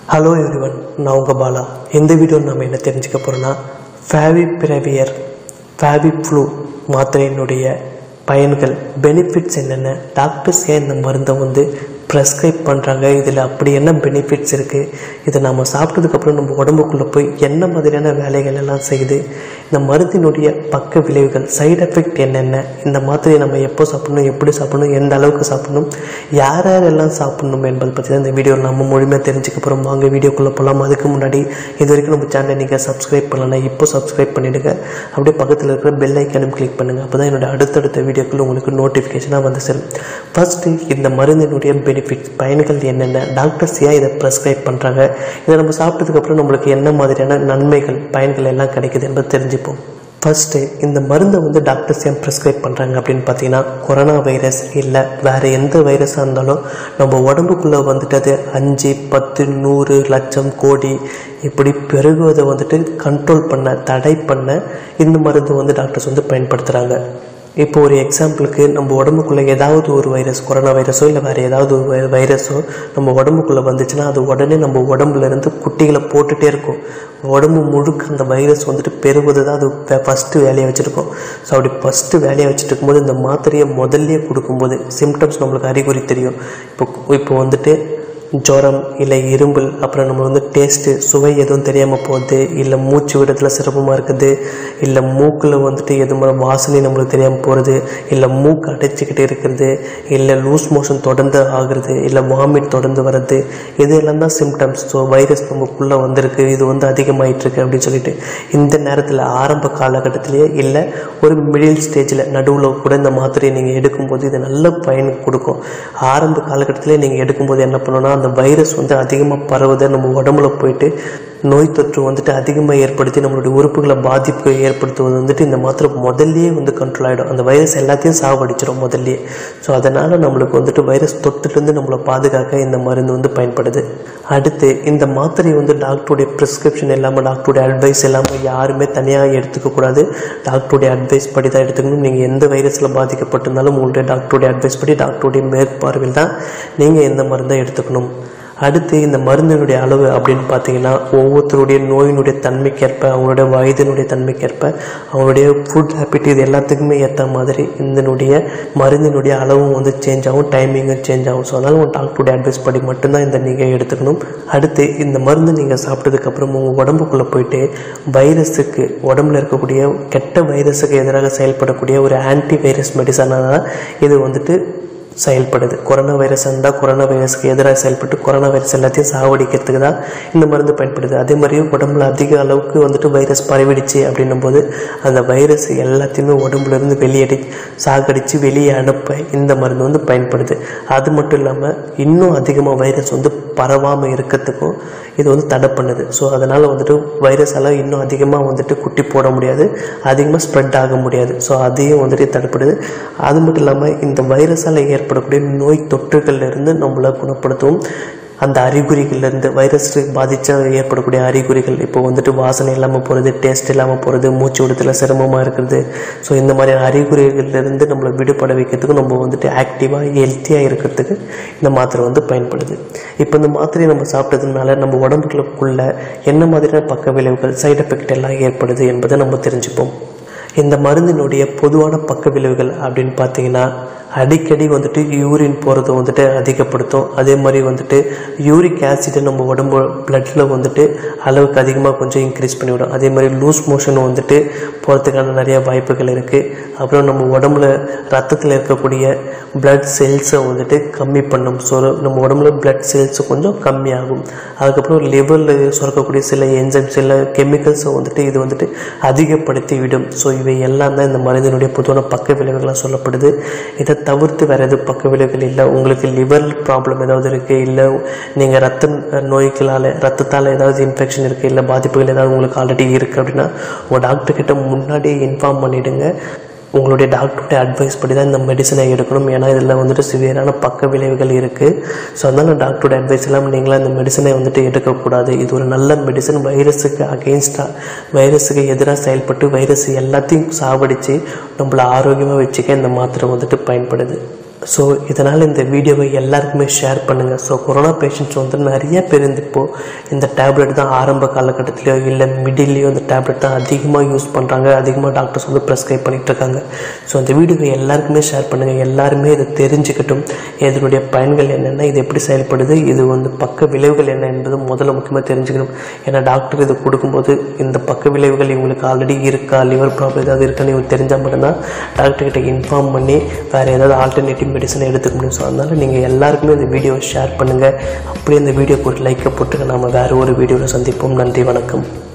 hello everyone நான் உங்கள் பாலா இந்த வீடியோவில் நம்ம என்ன தெரிஞ்சுக்க போகிறோன்னா ஃபேவி பிரவியர் ஃபேவி ஃப்ளூ மாத்திரையினுடைய பயன்கள் பெனிஃபிட்ஸ் என்னென்ன டாக்டர்ஸ் ஏன் இந்த மருந்தை வந்து ப்ரெஸ்கிரைப் பண்ணுறாங்க இதில் அப்படி என்ன பெனிஃபிட்ஸ் இருக்குது இதை நம்ம சாப்பிட்டதுக்கப்புறம் நம்ம உடம்புக்குள்ளே போய் என்ன மாதிரியான வேலைகள் எல்லாம் செய்யுது இந்த மருந்தினுடைய பக்க விளைவுகள் சைடு எஃபெக்ட் என்னென்ன இந்த மாத்திரையை நம்ம எப்போ சாப்பிடணும் எப்படி சாப்பிடணும் எந்த அளவுக்கு சாப்பிடணும் யார் யாரெல்லாம் சாப்பிடணும் என்பதை பற்றி தான் இந்த வீடியோவில் நம்ம முழுமையாக தெரிஞ்சுக்க போகிறோம் வாங்க வீடியோக்குள்ளே போகலாம் அதுக்கு முன்னாடி இது வரைக்கும் நம்ம சேனலை நீங்கள் சப்ஸ்கிரைப் பண்ணலாம் இப்போ சப்ஸ்கிரைப் பண்ணிவிடுங்க அப்படியே பக்கத்தில் இருக்கிற பெல் ஐக்கானும் கிளிக் பண்ணுங்கள் அப்போ தான் என்னோட அடுத்தடுத்த வீடியோக்கள் உங்களுக்கு நோட்டிஃபிகேஷனாக வந்து சேரும் ஃபஸ்ட்டு இந்த மருந்தினுடைய பெனிஃபிட் பயன்கள் என்னென்ன டாக்டர்ஸ் ஏன் இதை ப்ரெஸ்கிரைப் பண்ணுறாங்க இதை நம்ம சாப்பிட்டதுக்கப்புறம் நம்மளுக்கு என்ன மாதிரியான நன்மைகள் பயன்கள் எல்லாம் கிடைக்குது என்பது தெரிஞ்சுப்போம் ஃபஸ்ட்டு இந்த மருந்தை வந்து டாக்டர்ஸ் ஏன் ப்ரிஸ்கிரைப் பண்ணுறாங்க அப்படின்னு பார்த்தீங்கன்னா கொரோனா வைரஸ் இல்லை வேறு எந்த வைரஸாக இருந்தாலும் நம்ம உடம்புக்குள்ளே வந்துட்டு அது அஞ்சு பத்து நூறு லட்சம் கோடி இப்படி பெருகுவதை வந்துட்டு கண்ட்ரோல் பண்ண தடை பண்ண இந்த மருந்து வந்து டாக்டர்ஸ் வந்து பயன்படுத்துகிறாங்க இப்போ ஒரு எக்ஸாம்பிளுக்கு நம்ம உடம்புக்குள்ளே ஏதாவது ஒரு வைரஸ் கொரோனா வைரஸோ இல்லை வேறு ஏதாவது ஒரு வை- வைரஸோ நம்ம உடம்புக்குள்ளே வந்துச்சுன்னா அது உடனே நம்ம உடம்புல இருந்து குட்டிகளை போட்டுகிட்டே இருக்கும் உடம்பு முழுக்க அந்த வைரஸ் வந்துட்டு பெருகுவது தான் அது ஃபஸ்ட்டு வேலையை வச்சுருக்கோம் ஸோ அப்படி ஃபஸ்ட்டு வேலையை வச்சுட்டு இருக்கும்போது இந்த மாத்திரையை முதல்லயே கொடுக்கும்போது சிம்டம்ஸ் நம்மளுக்கு அறிகுறி தெரியும் இப்போ இப்போ வந்துட்டு ஜுரம் இல்லை இரும்பல் அப்புறம் நம்ம வந்து டேஸ்ட்டு சுவை எதுவும் தெரியாமல் போகுது இல்லை மூச்சு விடுறதுல சிரமமாக இருக்குது இல்லை மூக்கில் வந்துட்டு எதுவும் வாசனை நம்மளுக்கு தெரியாமல் போகிறது இல்லை மூக்கு அடைச்சிக்கிட்டு இருக்கிறது இல்லை லூஸ் மோஷன் தொடர்ந்து ஆகுறது இல்லை வாமிட் தொடர்ந்து வர்றது இது எல்லாம் தான் சிம்டம்ஸ் ஸோ வைரஸ் நமக்குள்ளே வந்திருக்கு இது வந்து அதிகமாயிட்டிருக்கு அப்படின்னு சொல்லிட்டு இந்த நேரத்தில் ஆரம்ப காலகட்டத்திலேயே இல்லை ஒரு மிடில் ஸ்டேஜில் நடுவில் கூட இந்த மாத்திரையை நீங்கள் எடுக்கும்போது இது நல்ல பயன் கொடுக்கும் ஆரம்ப காலகட்டத்திலே நீங்கள் எடுக்கும்போது என்ன பண்ணணும்னா அந்த வைரஸ் வந்து அதிகமாக பரவுதை நம்ம உடம்புல போயிட்டு நோய் தொற்று வந்துட்டு அதிகமாக ஏற்படுத்தி நம்மளுடைய உறுப்புகளை பாதிப்பு ஏற்படுத்துவது வந்துட்டு இந்த மாத்திரை முதல்லயே வந்து கண்ட்ரோல் ஆகிடும் அந்த வைரஸ் எல்லாத்தையும் சாவடிச்சிடும் முதல்லயே ஸோ அதனால் நம்மளுக்கு வந்துட்டு வைரஸ் தொட்டுலேருந்து நம்மளை பாதுகாக்க இந்த மருந்து வந்து பயன்படுது அடுத்து இந்த மாத்திரை வந்து டாக்டருடைய ப்ரிஸ்கிரிப்ஷன் இல்லாமல் டாக்டருடைய அட்வைஸ் இல்லாமல் யாருமே தனியாக எடுத்துக்க கூடாது டாக்டருடைய அட்வைஸ் படி தான் எடுத்துக்கணும் நீங்கள் எந்த வைரஸில் பாதிக்கப்பட்டிருந்தாலும் உங்களுடைய டாக்டருடைய அட்வைஸ் படி டாக்டருடைய மேற்பார்வையில் தான் நீங்கள் எந்த மருந்தை எடுத்துக்கணும் அடுத்து இந்த மருந்தினுடைய அளவு அப்படின்னு பார்த்தீங்கன்னா ஒவ்வொருத்தருடைய நோயினுடைய தன்மைக்கேற்ப அவங்களுடைய வயதினுடைய தன்மைக்கேற்ப அவங்களுடைய ஃபுட் ஹேபிட் இது எல்லாத்துக்குமே ஏற்ற மாதிரி இதனுடைய மருந்தினுடைய அளவும் வந்து சேஞ்ச் ஆகும் டைமிங்கும் சேஞ்ச் ஆகும் ஸோ அதனால் உங்கள் டாக்டருடைய அட்வைஸ் படி மட்டும்தான் இந்த நீங்கள் எடுத்துக்கணும் அடுத்து இந்த மருந்து நீங்கள் சாப்பிட்டதுக்கப்புறம் உங்கள் உடம்புக்குள்ளே போயிட்டு வைரஸுக்கு உடம்புல இருக்கக்கூடிய கெட்ட வைரஸுக்கு எதிராக செயல்படக்கூடிய ஒரு ஆன்டி வைரஸ் மெடிசனாக தான் இது வந்துட்டு செயல்படுது கொரோனா வைரஸ் இருந்தால் கொரோனா வைரஸ்க்கு எதிராக செயல்பட்டு கொரோனா வைரஸ் எல்லாத்தையும் சாவடிக்கிறதுக்கு தான் இந்த மருந்து பயன்படுது அதே மாதிரி உடம்புல அதிக அளவுக்கு வந்துட்டு வைரஸ் பரவிடுச்சு அப்படின்னும் போது அந்த வைரஸ் எல்லாத்தையுமே உடம்புல இருந்து வெளியடி சாகடித்து வெளியே அனுப்ப இந்த மருந்து வந்து பயன்படுது அது மட்டும் இல்லாமல் இன்னும் அதிகமாக வைரஸ் வந்து பரவாமல் இருக்கிறதுக்கும் இது வந்து தடை பண்ணுது ஸோ அதனால் வந்துட்டு வைரஸால் இன்னும் அதிகமாக வந்துட்டு குட்டி போட முடியாது அதிகமாக ஸ்ப்ரெட் ஆக முடியாது ஸோ அதையும் வந்துட்டு தடுப்படுது அது மட்டும் இல்லாமல் இந்த வைரஸால் ஏற்படக்கூடிய நோய் தொற்றுகள்ல இருந்து நம்மளை குணப்படுத்தவும் அந்த அறிகுறிகள்லேருந்து வைரஸ் பாதிச்சா ஏற்படக்கூடிய அறிகுறிகள் இப்போ வந்துட்டு வாசனை இல்லாமல் போகிறது டேஸ்ட் இல்லாமல் போகிறது மூச்சு விடுதல சிரமமாக இருக்கிறது ஸோ இந்த மாதிரியான அறிகுறிகள்லேருந்து நம்மளை விடுபட வைக்கிறதுக்கு நம்ம வந்துட்டு ஆக்டிவாக ஹெல்த்தியாக இருக்கிறதுக்கு இந்த மாத்திரை வந்து பயன்படுது இப்போ இந்த மாத்திரையை நம்ம சாப்பிட்டதுனால நம்ம உடம்புக்குள்ள என்ன மாதிரியான பக்க விளைவுகள் சைடு எஃபெக்ட் எல்லாம் ஏற்படுது என்பதை நம்ம தெரிஞ்சுப்போம் இந்த மருந்தினுடைய பொதுவான பக்க விளைவுகள் அப்படின்னு பார்த்தீங்கன்னா அடிக்கடி வந்துட்டு யூரின் போகிறத வந்துட்டு அதிகப்படுத்தும் அதே மாதிரி வந்துட்டு யூரிக் ஆசிடை நம்ம உடம்பு பிளட்டில் வந்துட்டு அளவுக்கு அதிகமாக கொஞ்சம் இன்க்ரீஸ் பண்ணிவிடும் அதே மாதிரி லூஸ் மோஷன் வந்துட்டு போகிறதுக்கான நிறைய வாய்ப்புகள் இருக்குது அப்புறம் நம்ம உடம்புல ரத்தத்தில் இருக்கக்கூடிய பிளட் செல்ஸை வந்துட்டு கம்மி பண்ணும் ஸோ நம்ம உடம்புல பிளட் செல்ஸ் கொஞ்சம் கம்மியாகும் அதுக்கப்புறம் லிவரில் சுரக்கக்கூடிய சில என்சைம் சில கெமிக்கல்ஸை வந்துட்டு இது வந்துட்டு அதிகப்படுத்தி விடும் ஸோ இவை எல்லாம் தான் இந்த மருந்தினுடைய பொதுவான பக்க விளைவுகளாக சொல்லப்படுது இதை தவிர்த்து வேறு எதுவும் பக்க விளைவுகள் இல்லை உங்களுக்கு லிவர் ப்ராப்ளம் ஏதாவது இருக்குது இல்லை நீங்கள் ரத்த நோய்களால் ரத்தத்தால் ஏதாவது இன்ஃபெக்ஷன் இருக்குது இல்லை பாதிப்புகள் ஏதாவது உங்களுக்கு ஆல்ரெடி இருக்குது அப்படின்னா உங்கள் டாக்டர் கிட்ட முன்னாடியே இன்ஃபார்ம் பண்ணிவிடுங்க உங்களுடைய டாக்டருடைய அட்வைஸ் படி தான் இந்த மெடிசனை எடுக்கணும் ஏன்னா இதில் வந்துட்டு சிவியரான பக்க விளைவுகள் இருக்குது ஸோ அதனால் டாக்டருடைய அட்வைஸ் இல்லாமல் நீங்களாம் இந்த மெடிசனை வந்துட்டு எடுக்கக்கூடாது இது ஒரு நல்ல மெடிசன் வைரஸுக்கு அகெயின்ஸ்டாக வைரஸுக்கு எதிராக செயல்பட்டு வைரஸ் எல்லாத்தையும் சாவடித்து நம்மளை ஆரோக்கியமாக வச்சுக்க இந்த மாத்திரை வந்துட்டு பயன்படுது ஸோ இதனால் இந்த வீடியோவை எல்லாருக்குமே ஷேர் பண்ணுங்கள் ஸோ கொரோனா பேஷண்ட்ஸ் வந்து நிறைய பேர் இந்த இப்போது இந்த டேப்லெட் தான் ஆரம்ப காலகட்டத்திலையோ இல்லை மிடில்லையோ இந்த டேப்லெட் தான் அதிகமாக யூஸ் பண்ணுறாங்க அதிகமாக டாக்டர்ஸ் வந்து ப்ரெஸ்கிரைப் பண்ணிகிட்டு இருக்காங்க ஸோ இந்த வீடியோவை எல்லாருக்குமே ஷேர் பண்ணுங்கள் எல்லாருமே இதை தெரிஞ்சுக்கட்டும் இதனுடைய பயன்கள் என்னென்ன இது எப்படி செயல்படுது இது வந்து பக்க விளைவுகள் என்ன என்பது முதல்ல முக்கியமாக தெரிஞ்சுக்கணும் ஏன்னா டாக்டர் இது கொடுக்கும்போது இந்த பக்க விளைவுகள் இவங்களுக்கு ஆல்ரெடி இருக்கா லிவர் ப்ராப்ளம் ஏதாவது இருக்கான்னு இவங்க தெரிஞ்சால் மட்டும்தான் டாக்டர்கிட்ட இன்ஃபார்ம் பண்ணி வேறு ஏதாவது ஆல்டர்னேட்டிவ் மெடிசனை எடுத்துக்க முடியும் ஸோ அதனால் நீங்கள் எல்லாருக்குமே இந்த வீடியோவை ஷேர் பண்ணுங்கள் அப்படியே இந்த வீடியோக்கு ஒரு லைக்கை போட்டு நம்ம வேறு ஒரு வீடியோவில் சந்திப்போம் நன்றி வணக்கம்